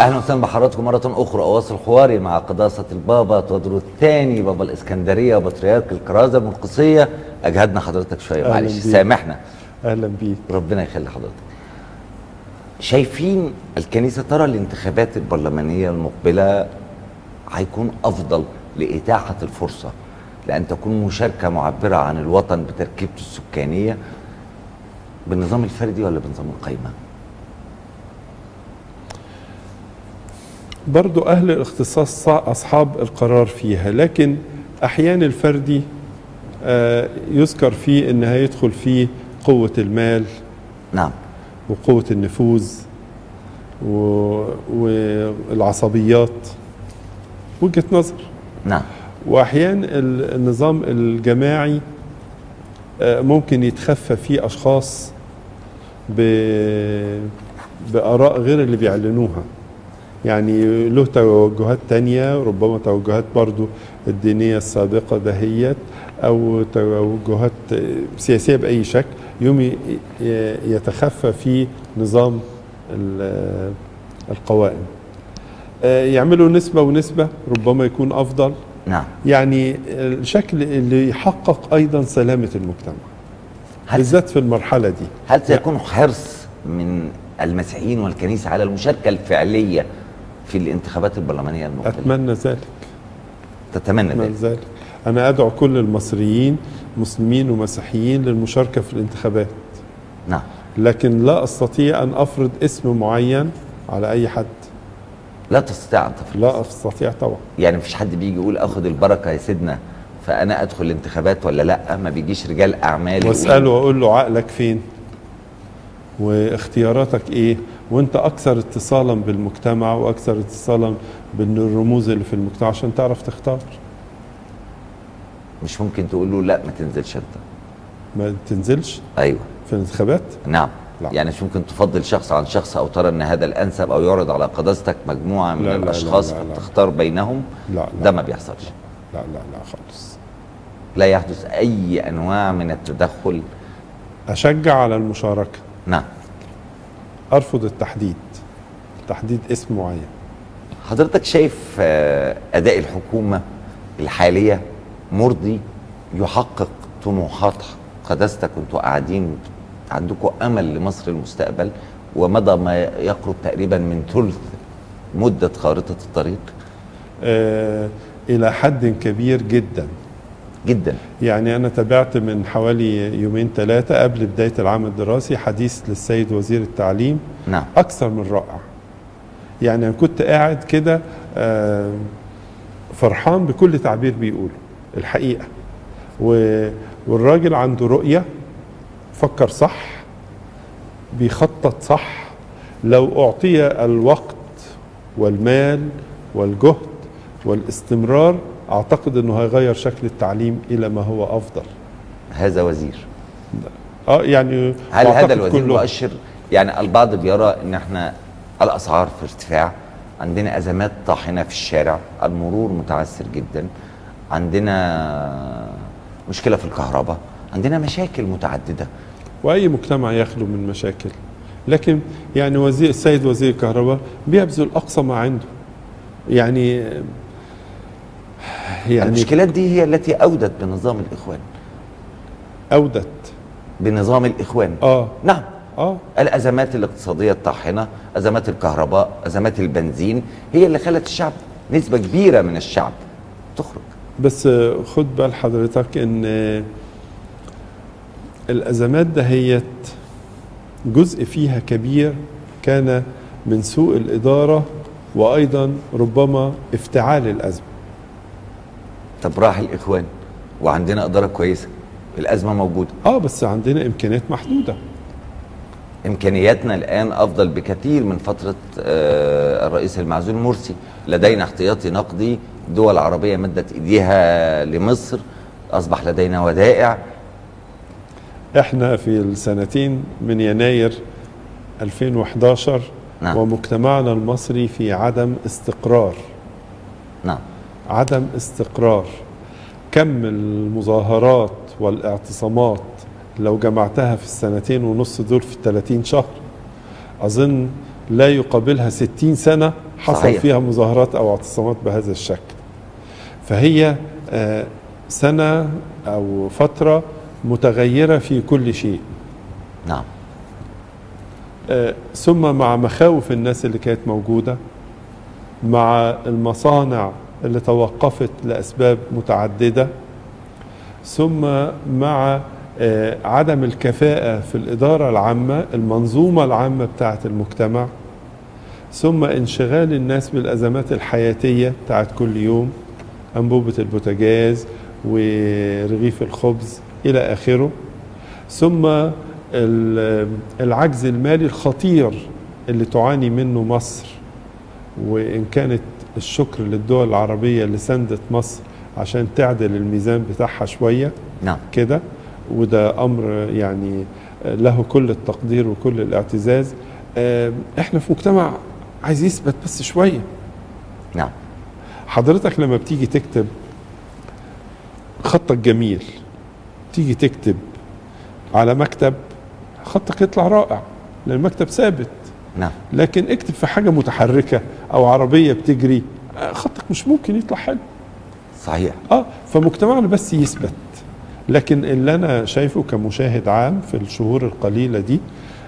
اهلا وسهلا بحضراتكم مره اخرى اواصل حواري مع قداسه البابا تودرو الثاني بابا الاسكندريه وبطريرك الكرازه المرقسيه اجهدنا حضرتك شويه أهلاً معلش بيك. سامحنا اهلا بيك ربنا يخلي حضرتك شايفين الكنيسه ترى الانتخابات البرلمانيه المقبله هيكون افضل لاتاحه الفرصه لان تكون مشاركه معبره عن الوطن بتركيبته السكانيه بالنظام الفردي ولا بنظام القايمه؟ برضو اهل الاختصاص صع- اصحاب القرار فيها لكن احيانا الفردي آه، يذكر فيه ان هيدخل فيه قوه المال نعم وقوه النفوذ و- والعصبيات وجهه نظر نعم واحيانا ال- النظام الجماعي آه، ممكن يتخفى فيه اشخاص ب- باراء غير اللي بيعلنوها يعني له توجهات تانية ربما توجهات برضو الدينية السابقة دهيت أو توجهات سياسية بأي شكل يوم ي- ي- يتخفى في نظام ال- القوائم آه، يعملوا نسبة ونسبة ربما يكون أفضل نعم يعني الشكل اللي يحقق أيضا سلامة المجتمع هل بالذات في المرحلة دي هل سيكون حرص من المسيحيين والكنيسة على المشاركة الفعلية في الانتخابات البرلمانية المقبلة؟ أتمنى ذلك تتمنى أتمنى ذلك ذلك أنا أدعو كل المصريين مسلمين ومسيحيين للمشاركة في الانتخابات نعم لكن لا أستطيع أن أفرض اسم معين على أي حد لا تستطيع أن تفرض لا أستطيع طبعا يعني مفيش حد بيجي يقول اخد البركة يا سيدنا فأنا أدخل الانتخابات ولا لأ ما بيجيش رجال أعمال يقول- واسأله وأقول له عقلك فين واختياراتك إيه وأنت أكثر اتصالا بالمجتمع وأكثر اتصالا بالرموز اللي في المجتمع عشان تعرف تختار مش ممكن تقول له لا ما تنزلش أنت ما تنزلش أيوه في الانتخابات نعم لا. يعني مش ممكن تفضل شخص عن شخص او ترى ان هذا الانسب او يعرض على قداستك مجموعه من لا، لا، لا، الاشخاص لا، لا. فتختار بينهم لا لا ده ما بيحصلش لا لا لا خالص لا يحدث اي انواع من التدخل أشجع على المشاركة نعم أرفض التحديد تحديد اسم معين حضرتك شايف آه، اداء الحكومه الحاليه مرضي يحقق طموحات قداستك وانتوا قاعدين عندكم امل لمصر المستقبل ومدى ما يقرب تقريبا من ثلث مده خارطه الطريق آه إلى حد كبير جدا جدا يعني أنا تابعت من حوالي يومين ثلاثة قبل بداية العام الدراسي حديث للسيد وزير التعليم نعم أكثر من رائع يعني أنا كنت قاعد كده آه، فرحان بكل تعبير بيقوله الحقيقة و- والراجل عنده رؤية فكر صح بيخطط صح لو أعطي الوقت والمال والجهد والاستمرار أعتقد أنه هيغير شكل التعليم إلى ما هو أفضل هذا وزير اه يعني هل هذا أعتقد الوزير كله- مؤشر يعني البعض بيرى ان احنا الاسعار في ارتفاع عندنا ازمات طاحنه في الشارع المرور متعثر جدا عندنا مشكله في الكهرباء عندنا مشاكل متعدده واي مجتمع يخلو من مشاكل لكن يعني وزير السيد وزير الكهرباء بيبذل اقصى ما عنده يعني يعني المشكلات دي هي التي اودت بنظام الاخوان اودت بنظام الاخوان اه نعم اه الازمات الاقتصاديه الطاحنه ازمات الكهرباء ازمات البنزين هي اللي خلت الشعب نسبه كبيره من الشعب تخرج بس خد بال حضرتك ان الازمات دهيت جزء فيها كبير كان من سوء الاداره وايضا ربما افتعال الازمه طب راح الاخوان وعندنا اداره كويسه الازمه موجوده اه بس عندنا امكانيات محدوده امكانياتنا الان افضل بكثير من فتره آه، الرئيس المعزول مرسي لدينا احتياطي نقدي دول عربيه مدت ايديها لمصر اصبح لدينا ودائع احنا في السنتين من يناير 2011 نعم. ومجتمعنا المصري في عدم استقرار نعم عدم استقرار كم المظاهرات والاعتصامات لو جمعتها في السنتين ونص دول في 30 شهر أظن لا يقابلها 60 سنة حصل صحيح. فيها مظاهرات او اعتصامات بهذا الشكل فهي آه، سنه او فتره متغيره في كل شيء نعم آه، ثم مع مخاوف الناس اللي كانت موجوده مع المصانع اللي توقفت لاسباب متعدده ثم مع آه، عدم الكفاءه في الاداره العامه المنظومه العامه بتاعه المجتمع ثم انشغال الناس بالازمات الحياتيه بتاعت كل يوم انبوبه البوتاجاز ورغيف الخبز الى اخره ثم ال- العجز المالي الخطير اللي تعاني منه مصر وان كانت الشكر للدول العربيه اللي سندت مصر عشان تعدل الميزان بتاعها شويه نعم كده وده امر يعني له كل التقدير وكل الاعتزاز آه، احنا في مجتمع عايز يثبت بس شويه نعم حضرتك لما بتيجي تكتب خطك جميل تيجي تكتب على مكتب خطك يطلع رائع لان المكتب ثابت نعم لكن اكتب في حاجه متحركه او عربيه بتجري آه، خطك مش ممكن يطلع حلو صحيح اه فمجتمعنا بس يثبت لكن اللي انا شايفه كمشاهد عام في الشهور القليله دي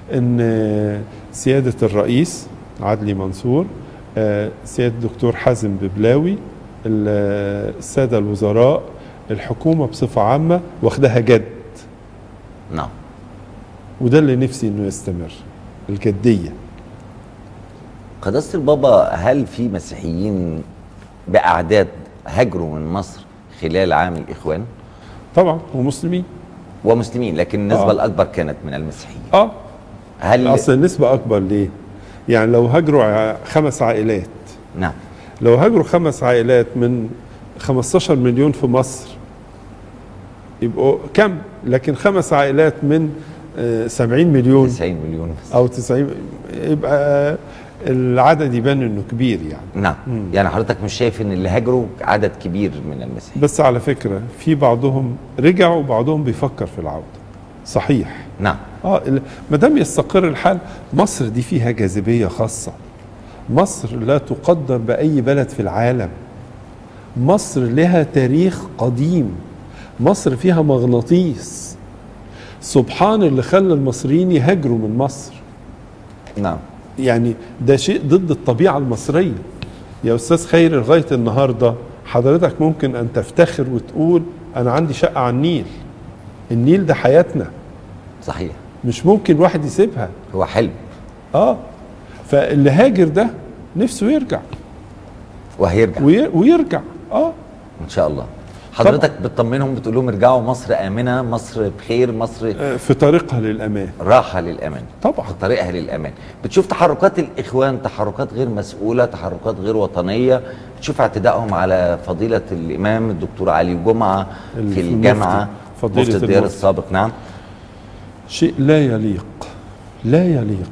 ان سياده الرئيس عدلي منصور آه، سياده الدكتور حازم ببلاوي ال- الساده الوزراء الحكومه بصفه عامه واخدها جد نعم وده اللي نفسي انه يستمر الجديه قداسة البابا هل في مسيحيين بأعداد هاجروا من مصر خلال عام الإخوان طبعا ومسلمين ومسلمين لكن النسبة آه. الأكبر كانت من المسيحيين اه هل اصل النسبه اكبر ليه يعني لو هاجروا ع- خمس عائلات نعم لو هاجروا خمس عائلات من 15 مليون في مصر يبقوا كم لكن خمس عائلات من آه، 70 مليون 90 مليون بس. او 90 يبقى العدد يبان انه كبير يعني نعم يعني حضرتك مش شايف ان اللي هاجروا عدد كبير من المسيحيين بس على فكره في بعضهم رجع وبعضهم بيفكر في العوده صحيح نعم اه ما دام يستقر الحال مصر دي فيها جاذبيه خاصه مصر لا تقدر باي بلد في العالم مصر لها تاريخ قديم مصر فيها مغناطيس سبحان اللي خلى المصريين يهاجروا من مصر نعم يعني ده شيء ضد الطبيعه المصريه يا استاذ خير لغايه النهارده حضرتك ممكن ان تفتخر وتقول انا عندي شقه على النيل النيل ده حياتنا صحيح مش ممكن الواحد يسيبها هو حلم اه فاللي هاجر ده نفسه يرجع وهيرجع وي- ويرجع اه ان شاء الله حضرتك بتطمنهم بتقول لهم ارجعوا مصر امنه مصر بخير مصر آه، في طريقها للامان راحه للامان طبعا في طريقها للامان بتشوف تحركات الاخوان تحركات غير مسؤوله تحركات غير وطنيه بتشوف اعتدائهم على فضيله الامام الدكتور علي جمعه في المفتي. الجامعه فضيلة مفتي الديار المفتي. السابق نعم شيء لا يليق لا يليق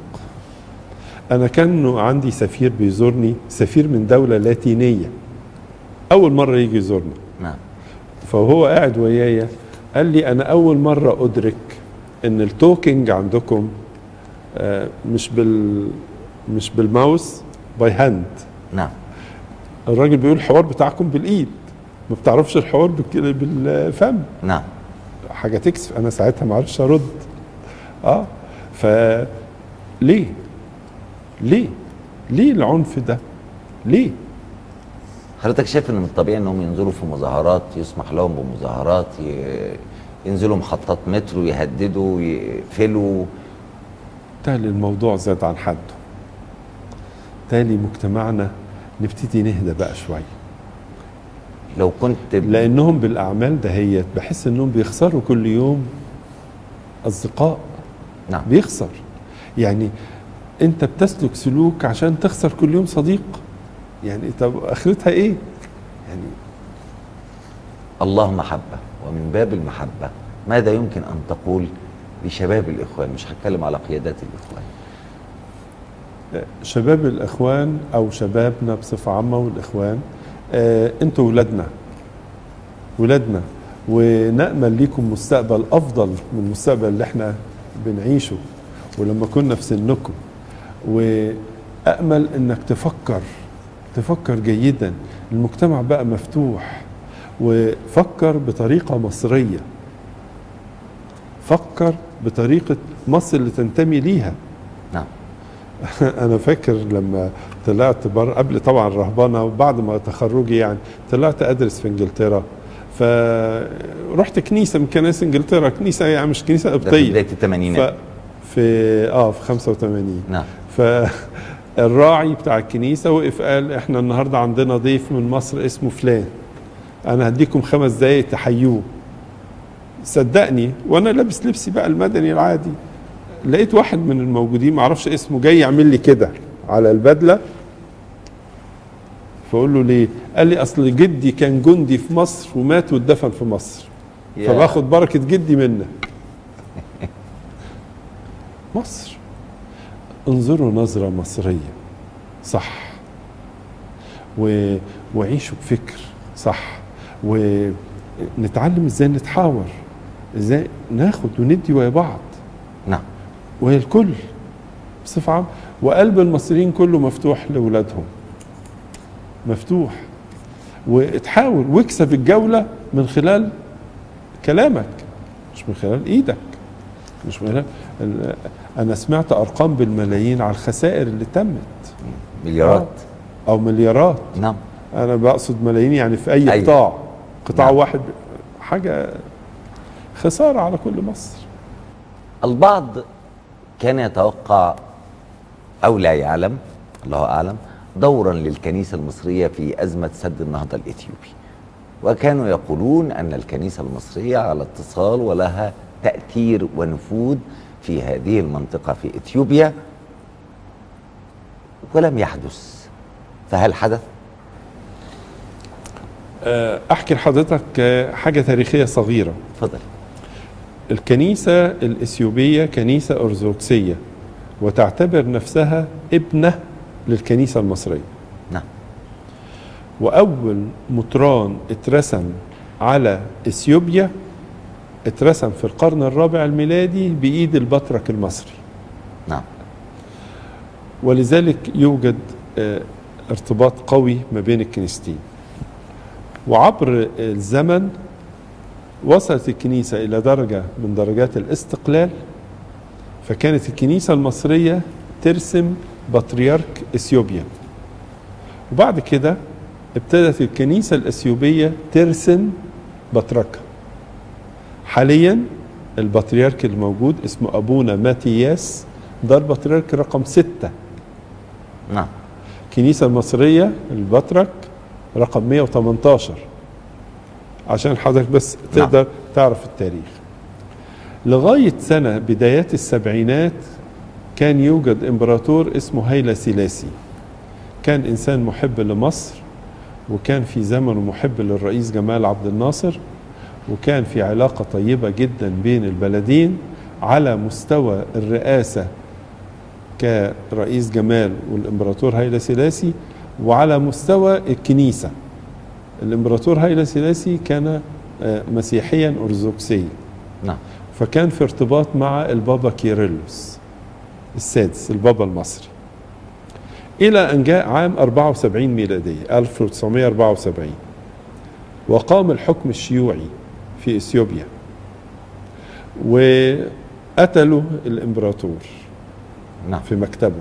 انا كان عندي سفير بيزورني سفير من دوله لاتينيه اول مره يجي يزورنا نعم فهو قاعد ويايا قال لي انا اول مره ادرك ان التوكينج عندكم آه، مش بال مش بالماوس باي هاند نعم الراجل بيقول الحوار بتاعكم بالايد ما بتعرفش الحوار بالك- بالفم نعم حاجه تكسف انا ساعتها ما عرفتش ارد اه ف ليه ليه ليه العنف ده ليه حضرتك شايف ان من الطبيعي انهم ينزلوا في مظاهرات يسمح لهم بمظاهرات ي- ينزلوا محطات مترو يهددوا يقفلوا تالي الموضوع زاد عن حده تالي مجتمعنا نبتدي نهدى بقى شويه لو كنت لانهم بالاعمال دهيت بحس انهم بيخسروا كل يوم اصدقاء نعم بيخسر يعني انت بتسلك سلوك عشان تخسر كل يوم صديق يعني طب اخرتها ايه يعني الله محبة ومن باب المحبة ماذا يمكن أن تقول لشباب الإخوان مش هتكلم على قيادات الإخوان شباب الاخوان او شبابنا بصفه عامه والاخوان آه انتوا ولادنا ولادنا ونامل ليكم مستقبل افضل من المستقبل اللي احنا بنعيشه ولما كنا في سنكم وامل انك تفكر تفكر جيدا المجتمع بقى مفتوح وفكر بطريقة مصرية فكر بطريقة مصر اللي تنتمي ليها نعم انا فاكر لما طلعت بره قبل طبعا الرهبنه وبعد ما تخرجي يعني طلعت ادرس في انجلترا فرحت كنيسه من كنائس انجلترا كنيسه يعني مش كنيسه ده في قبطيه بدايه الثمانينات ف في اه في 85 نعم فالراعي بتاع الكنيسه وقف قال احنا النهارده عندنا ضيف من مصر اسمه فلان انا هديكم خمس دقايق تحيوه صدقني وانا لابس لبسي بقى المدني العادي لقيت واحد من الموجودين ما اعرفش اسمه جاي يعمل لي كده على البدله فاقول له ليه قال لي اصل جدي كان جندي في مصر ومات واتدفن في مصر يا- فباخد بركه جدي منك مصر انظروا نظره مصريه صح و... وعيشوا بفكر صح ونتعلم ازاي نتحاور ازاي ناخد وندي ويا بعض نعم وهي الكل بصفة عامة وقلب المصريين كله مفتوح لأولادهم مفتوح وتحاول واكسب الجولة من خلال كلامك مش من خلال ايدك مش من خلال ال- انا سمعت ارقام بالملايين على الخسائر اللي تمت مليارات او مليارات نعم انا بقصد ملايين يعني في اي أيوة. قطاع قطاع نعم. واحد حاجة خسارة على كل مصر البعض كان يتوقع او لا يعلم الله اعلم دورا للكنيسه المصريه في ازمه سد النهضه الاثيوبي وكانوا يقولون ان الكنيسه المصريه على اتصال ولها تاثير ونفوذ في هذه المنطقه في اثيوبيا ولم يحدث فهل حدث؟ آه، احكي لحضرتك آه، حاجة تاريخية صغيرة تفضل الكنيسة الإثيوبية كنيسة أرثوذكسية وتعتبر نفسها ابنة للكنيسة المصرية نعم وأول مطران اترسم على إثيوبيا اترسم في القرن الرابع الميلادي بإيد البطرك المصري نعم ولذلك يوجد آه، ارتباط قوي ما بين الكنيستين وعبر الزمن وصلت الكنيسة إلى درجة من درجات الاستقلال فكانت الكنيسة المصرية ترسم بطريرك إثيوبيا وبعد كده ابتدت الكنيسة الأثيوبية ترسم بطركة حاليا البطريرك الموجود اسمه أبونا ماتياس ده البطريرك رقم ستة نعم الكنيسة المصرية البطرك رقم 118 عشان حضرتك بس تقدر تعرف التاريخ لغاية سنة بدايات السبعينات كان يوجد امبراطور اسمه هيلا سيلاسي كان إنسان محب لمصر وكان في زمنه محب للرئيس جمال عبد الناصر وكان في علاقة طيبة جدا بين البلدين على مستوى الرئاسة كرئيس جمال والامبراطور هيلا سيلاسي وعلى مستوى الكنيسة الامبراطور هيلا سيلاسي كان آه، مسيحيا أرثوذكسيا نعم فكان في ارتباط مع البابا كيرلس السادس البابا المصري إلى أن جاء عام 74 ميلادية 1974 وقام الحكم الشيوعي في إثيوبيا وقتلوا الإمبراطور نعم في مكتبه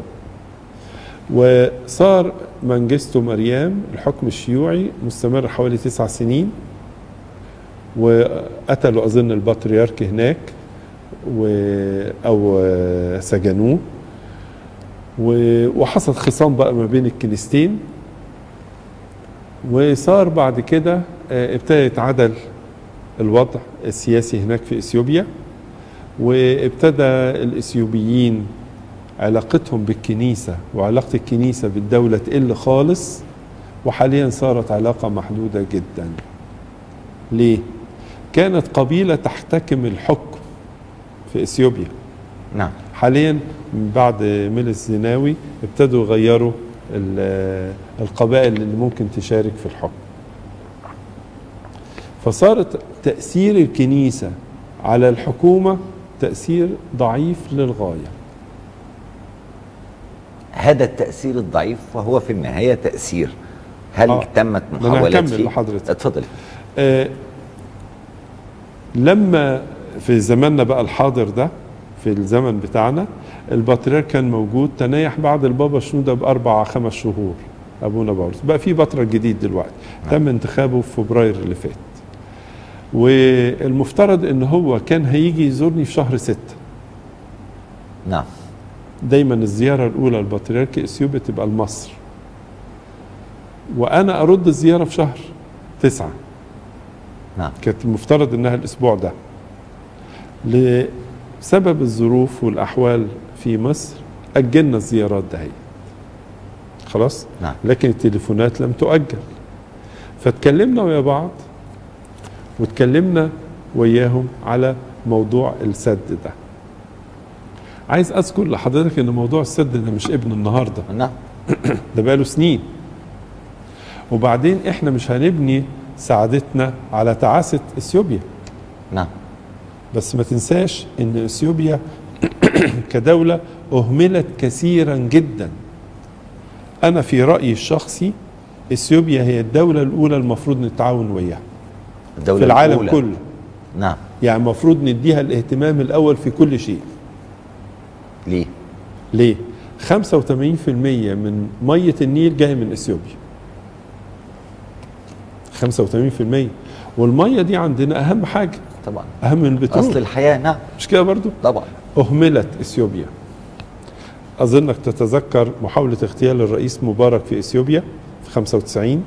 وصار منجستو مريم الحكم الشيوعي مستمر حوالي تسع سنين وقتلوا أظن البطريرك هناك و أو سجنوه و- وحصل خصام بقى ما بين الكنيستين وصار بعد كده آه، ابتدى يتعدل الوضع السياسي هناك في اثيوبيا وابتدى الاثيوبيين علاقتهم بالكنيسه وعلاقه الكنيسه بالدوله تقل خالص وحاليا صارت علاقه محدوده جدا. ليه؟ كانت قبيله تحتكم الحكم في اثيوبيا نعم حاليا من بعد ميلس زيناوي ابتدوا يغيروا ال- القبائل اللي ممكن تشارك في الحكم فصارت تأثير الكنيسة على الحكومة تأثير ضعيف للغاية هذا التأثير الضعيف وهو في النهاية تأثير هل آه. تمت ما أنا محاولات هكمل فيه لحضرتك. اتفضل آه، لما في زماننا بقى الحاضر ده في الزمن بتاعنا البطريرك كان موجود تنايح بعد البابا شنودة بأربع خمس شهور أبونا بولس بقى في بطريرك جديد دلوقتي تم انتخابه في فبراير اللي فات والمفترض ان هو كان هيجي يزورني في شهر ستة نعم دايما الزيارة الأولى البطريرك إثيوبيا تبقى لمصر وأنا أرد الزيارة في شهر تسعة نعم كانت المفترض انها الاسبوع ده لسبب الظروف والاحوال في مصر اجلنا الزيارات دهي خلاص نعم لكن التليفونات لم تؤجل فاتكلمنا ويا بعض واتكلمنا وياهم على موضوع السد ده عايز اذكر لحضرتك ان موضوع السد ده مش ابن النهارده نعم ده بقاله سنين وبعدين احنا مش هنبني سعادتنا على تعاسة اثيوبيا نعم بس ما تنساش ان اثيوبيا كدولة اهملت كثيرا جدا انا في رأيي الشخصي اثيوبيا هي الدولة الاولى المفروض نتعاون وياها الدولة في العالم الأولى. كله نعم يعني المفروض نديها الاهتمام الاول في كل شيء ليه؟ ليه 85% من مية النيل جاية من اثيوبيا 85% والمية دي عندنا اهم حاجة طبعا اهم من البترول أصل الحياة نعم مش كده برضو طبعا أهملت إثيوبيا أظنك تتذكر محاولة اغتيال الرئيس مبارك في إثيوبيا في 95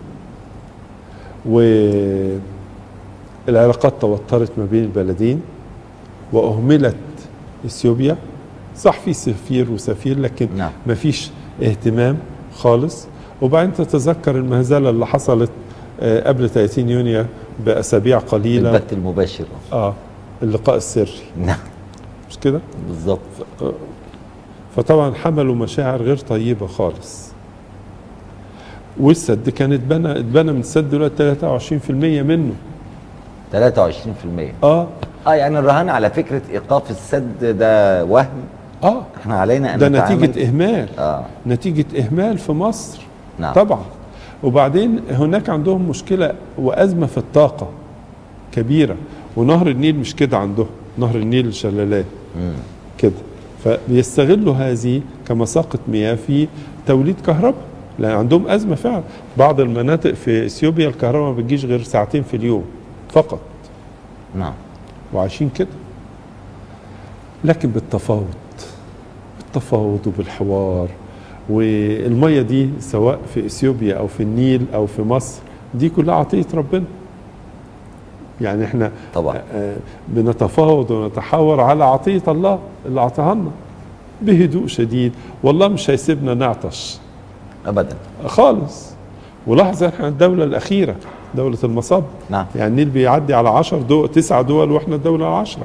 والعلاقات توترت ما بين البلدين وأهملت إثيوبيا صح في سفير وسفير لكن نعم. ما فيش اهتمام خالص وبعدين تتذكر المهزلة اللي حصلت آه، قبل 30 يونيو بأسابيع قليلة البث المباشر اه اللقاء السري نعم مش كده؟ بالظبط فطبعا حملوا مشاعر غير طيبه خالص والسد كان اتبنى اتبنى من السد دلوقتي 23% منه 23% اه اه يعني الرهان على فكرة إيقاف السد ده وهم اه احنا علينا أن ده نتعامل- نتيجه اهمال اه نتيجه اهمال في مصر نعم طبعا وبعدين هناك عندهم مشكله وازمه في الطاقه كبيره ونهر النيل مش كده عندهم نهر النيل شلالات مم. كده فبيستغلوا هذه كمساقة مياه في توليد كهرباء لان عندهم ازمه فعلا بعض المناطق في اثيوبيا الكهرباء ما بتجيش غير ساعتين في اليوم فقط نعم وعايشين كده لكن بالتفاوض بالتفاوض وبالحوار والميه دي سواء في اثيوبيا او في النيل او في مصر دي كلها عطيه ربنا يعني احنا طبعا آه، بنتفاوض ونتحاور على عطيه الله اللي اعطاها لنا بهدوء شديد والله مش هيسيبنا نعطش أبدا خالص ولاحظ احنا الدوله الاخيره دوله المصب نعم يعني النيل بيعدي على 10 دول تسع دول واحنا الدوله العشرة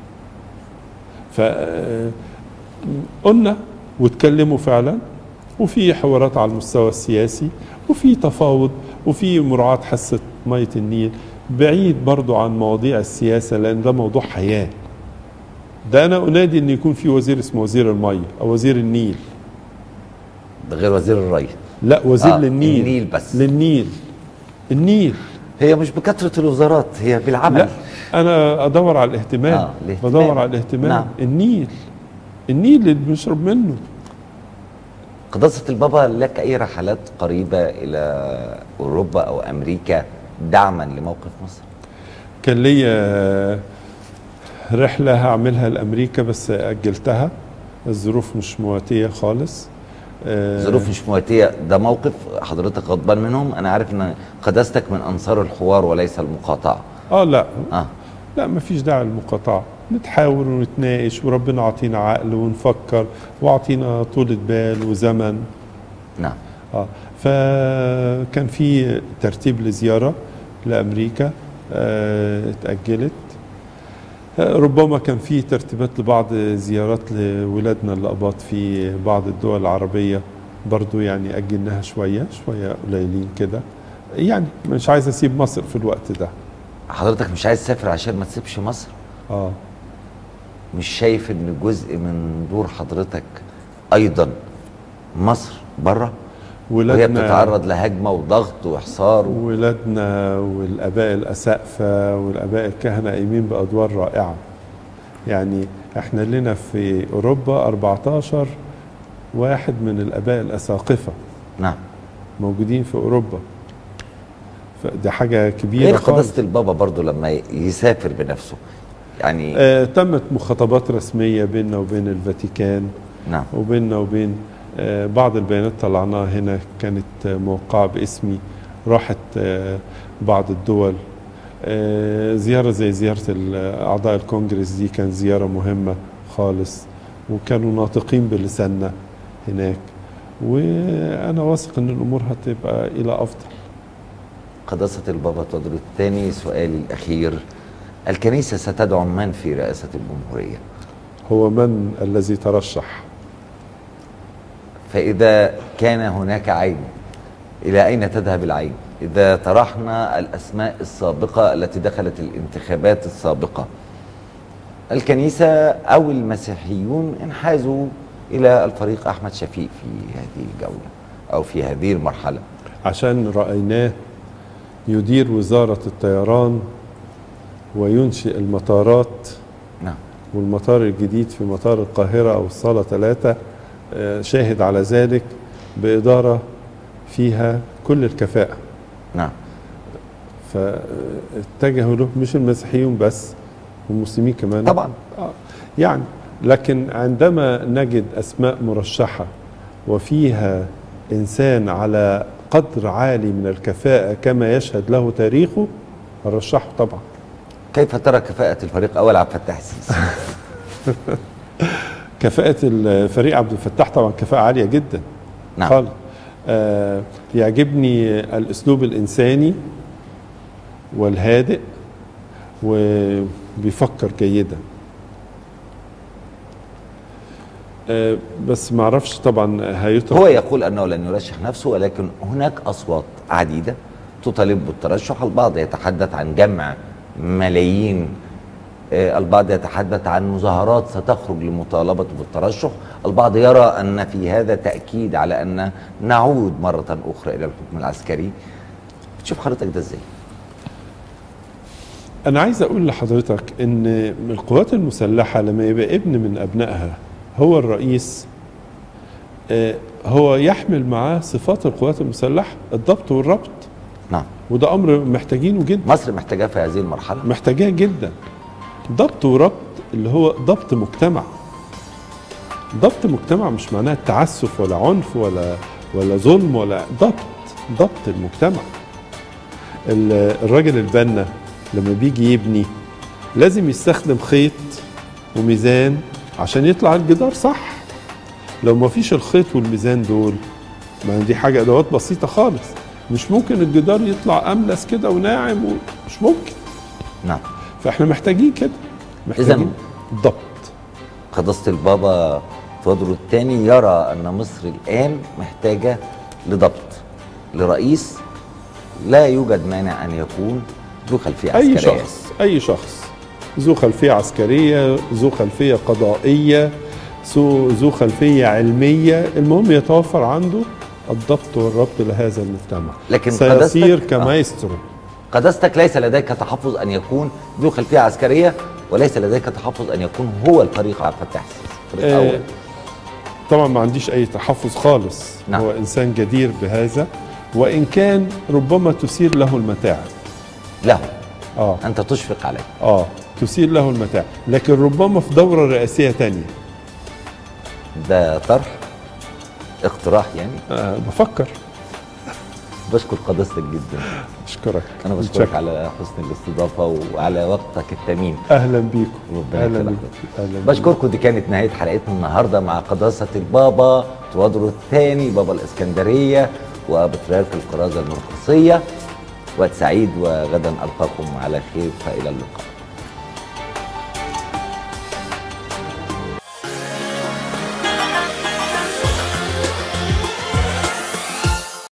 ف آه، قلنا واتكلموا فعلا وفي حوارات على المستوى السياسي وفي تفاوض وفي مراعاة حصة مية النيل بعيد برضو عن مواضيع السياسة لأن ده موضوع حياة ده أنا أنادي أن يكون في وزير اسمه وزير المية أو وزير النيل ده غير وزير الري لا وزير آه، للنيل النيل بس. للنيل النيل هي مش بكثرة الوزارات هي بالعمل لا انا ادور على الاهتمام آه، الاهتمام. بدور على الاهتمام نعم. النيل النيل اللي بنشرب منه قداسة البابا لك أي رحلات قريبة إلى أوروبا أو أمريكا دعما لموقف مصر كان ليا رحله هعملها لامريكا بس اجلتها الظروف مش مواتيه خالص آه، ظروف مش مواتية ده موقف حضرتك غضبان منهم أنا عارف أن قداستك من أنصار الحوار وليس المقاطعة اه لا آه لا مفيش داعي للمقاطعه نتحاور ونتناقش وربنا عطينا عقل ونفكر وعطينا طولة بال وزمن نعم اه فكان في ترتيب لزياره لامريكا آه اتاجلت آه، ربما كان في ترتيبات لبعض زيارات لولادنا الأقباط في بعض الدول العربية برضو يعني أجلناها شوية شوية قليلين كده يعني مش عايز أسيب مصر في الوقت ده حضرتك مش عايز تسافر عشان ما تسيبش مصر اه مش شايف ان جزء من دور حضرتك ايضا مصر بره وهي ولادنا بتتعرض لهجمه وضغط وحصار و... ولادنا والاباء الاسقفه والاباء الكهنه قايمين بادوار رائعه يعني احنا لنا في اوروبا 14 واحد من الاباء الاساقفه نعم موجودين في اوروبا فدي حاجه كبيره غير خالص قداسه البابا برضو لما يسافر بنفسه يعني آه تمت مخاطبات رسميه بيننا وبين الفاتيكان نعم وبيننا وبين آه، بعض البيانات طلعناها هنا كانت آه، موقعة باسمي راحت آه، بعض الدول آه، زيارة زي زيارة ال- أعضاء الكونجرس دي كانت زيارة مهمة خالص وكانوا ناطقين بلساننا هناك وأنا واثق إن الأمور هتبقى إلى أفضل قداسه البابا تودر الثاني سؤالي الاخير الكنيسه ستدعو من في رئاسه الجمهوريه هو من الذي ترشح فإذا كان هناك عين إلى أين تذهب العين؟ إذا طرحنا الأسماء السابقة التي دخلت الانتخابات السابقة الكنيسة أو المسيحيون انحازوا إلى الفريق أحمد شفيق في هذه الجولة أو في هذه المرحلة عشان رأيناه يدير وزارة الطيران وينشئ المطارات نعم والمطار الجديد في مطار القاهرة أو الصالة ثلاثة آه، شاهد على ذلك بإدارة فيها كل الكفاءة نعم فاتجهوا له مش المسيحيون بس والمسلمين كمان طبعا آه، يعني لكن عندما نجد أسماء مرشحة وفيها إنسان على قدر عالي من الكفاءة كما يشهد له تاريخه هنرشحه طبعا كيف ترى كفاءة الفريق أول عبد الفتاح السيسي؟ كفاءة الفريق عبد الفتاح طبعا كفاءة عالية جدا نعم خالص آه يعجبني الاسلوب الانساني والهادئ وبيفكر جيدا آه بس ما اعرفش طبعا هيطرح هو يقول انه لن يرشح نفسه ولكن هناك اصوات عديده تطالب بالترشح البعض يتحدث عن جمع ملايين آه، البعض يتحدث عن مظاهرات ستخرج لمطالبته بالترشح البعض يرى ان في هذا تاكيد على ان نعود مره اخرى الى الحكم العسكري بتشوف حضرتك ده ازاي انا عايز اقول لحضرتك ان القوات المسلحه لما يبقى ابن من ابنائها هو الرئيس آه هو يحمل معاه صفات القوات المسلحه الضبط والربط نعم وده امر محتاجينه جدا مصر محتاجاه في هذه المرحله محتاجاه جدا ضبط وربط اللي هو ضبط مجتمع ضبط مجتمع مش معناه تعسف ولا عنف ولا ولا ظلم ولا ضبط ضبط المجتمع ال- الراجل البنا لما بيجي يبني لازم يستخدم خيط وميزان عشان يطلع الجدار صح لو ما فيش الخيط والميزان دول ما دي حاجة أدوات بسيطة خالص مش ممكن الجدار يطلع أملس كده وناعم مش ممكن نعم فاحنا محتاجين كده محتاجين ضبط قداسة البابا تودرو الثاني يرى أن مصر الآن محتاجة لضبط لرئيس لا يوجد مانع أن يكون ذو خلفية اي عسكرية شخص اي شخص ذو خلفيه عسكريه ذو خلفيه قضائيه ذو ذو خلفيه علميه المهم يتوفر عنده الضبط والربط لهذا المجتمع لكن سيصير قداستك- كمايسترو قداستك ليس لديك تحفظ أن يكون ذو خلفية عسكرية وليس لديك تحفظ أن يكون هو الفريق عبد الفتاح السيسي الفريق آه، الأول طبعا ما عنديش اي تحفظ خالص نعم. هو انسان جدير بهذا وان كان ربما تثير له المتاعب له اه أنت تشفق عليه اه تثير له المتاعب لكن ربما في دوره رئاسيه تانية ده طرح اقتراح يعني آه بفكر بشكر قداستك جدا اشكرك أنا بشكرك متشكر. على حسن الاستضافة وعلى وقتك الثمين اهلا بيكم ربنا اهلا يخليك. بيكم اهلا بيكم. بشكركم دي كانت نهايه حلقتنا النهارده مع قداسه البابا توادرو الثاني بابا الاسكندريه وبطريرك القرازه المرقصيه وقت سعيد وغدا القاكم على خير فالى اللقاء